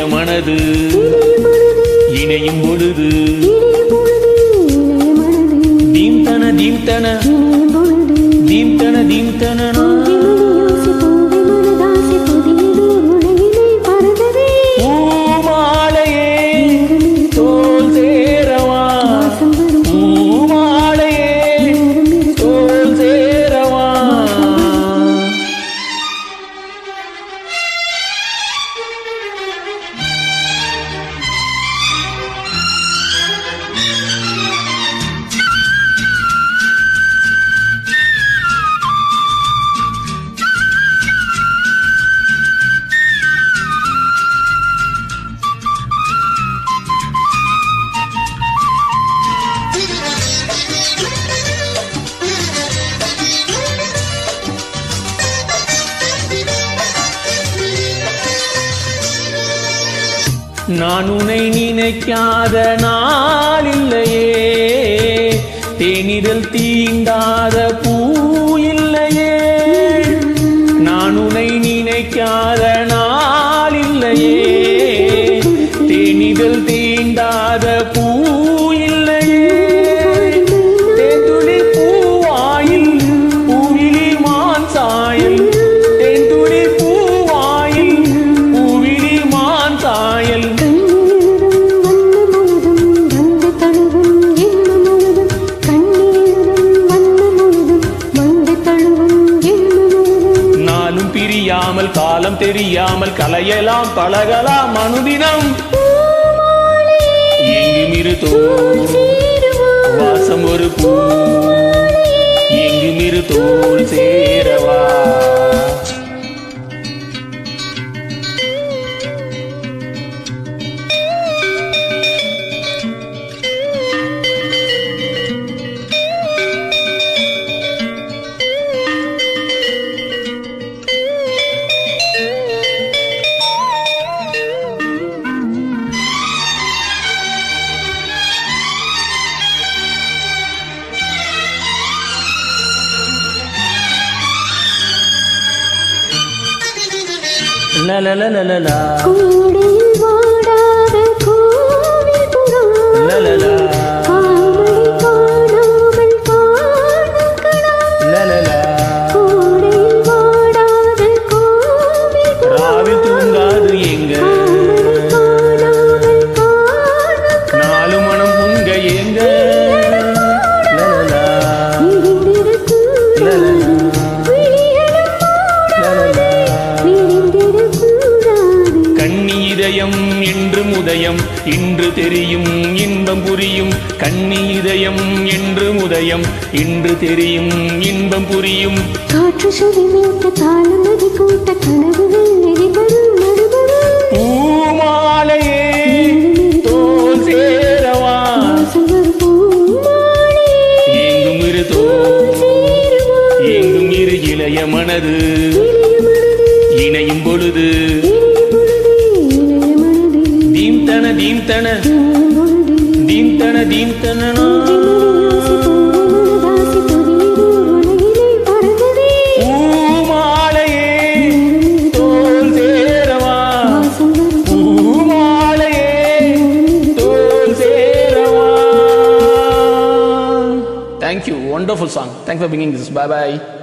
மனது இணையும் பொழுது இணையும் பொழுது இணைய மனது தீம் தன தீம் தன இணையும் பொழுது தீம் தன தீம் தன பொங்கி மணியோசி பொங்கி மனதாசி புதியது உலகிலே பறந்ததே பூமாலையே நேரமிரு தோல் சேரவா வாசம் வரும் பூமாலையே நேரமிரு தோல் சேரவா நான் உன்னை நினைக்காத நாள் இல்லையே தேனிதழ் தீண்டாத பூ இல்லையே நான் உன்னை நினைக்காத நாள் இல்லையே தேனிதழ் தீண்டாத பூ இல்லையே தேன்துளி பூவாயில் பூவிலி மான் சாயல் தேன்துளி பூவாயில் பூவிலி மான் சாயல் கண்ணீரிடம் வந்த முழுதும் வந்த தழுவும் எண்ண முழுதும் கண்ணீரிடம் வந்த முழுதும் வந்த தழுவும் எண்ண முழுதும் நாளும் பிரியாமல் காலம் தெரியாமல் கலையலாம் பழகலாம் அனுதினம் எங்கும் இரு தோல் சேருவோம் வாசம் ஒரு பூ எங்கும் இரு தோல் சேரவா லலலலலலா, கூடையில் வாடாத கோவில் புறம் லலலா, காமடி காணாமல் காணும் கணம் லலலா. கூடையில் வாடாத கோவில் புறம் ராவில் தூங்காது எங்க காமடி காணாமல் காணும் நாலு மனம் புங்க எங்க லலலா, விரிந்திருக்கும் லலலா, விழியடம் லலலா. விரிந்திருக்கூடாது கண்ணி இதயம் என்று முதயம் இன்று தெரியும் இன்பம் புரியும் கண்ணி இதயம் என்று முதயம் இன்று தெரியும் இன்பம் புரியும் காற்று சுவை மீட்ட தாளம் நதி கூட்ட கனவுகள் எதிர்வரும் நடுவரும் பூமாலையே தோல் சேரவா வாசம் வரும் பூமாலை எங்கும் இரு தோல் சேருவோம் எங்கும் இரு இளைய மனது இளைய மனது இணையும் பொழுது இணையும் பொழுது இளைய மனது தீம் தன தீம் தன இணையும் பொழுது தீம் தன தீம் தனனா மணியோசி பொங்கி மனதாசி புதியது உலகிலே பறந்ததே பூமாலையே நேரமிரு தோல் சேரவா வாசம் வரும் பூமாலையே நேரமிரு தோல் சேரவா thank you wonderful song thank for pinging this bye bye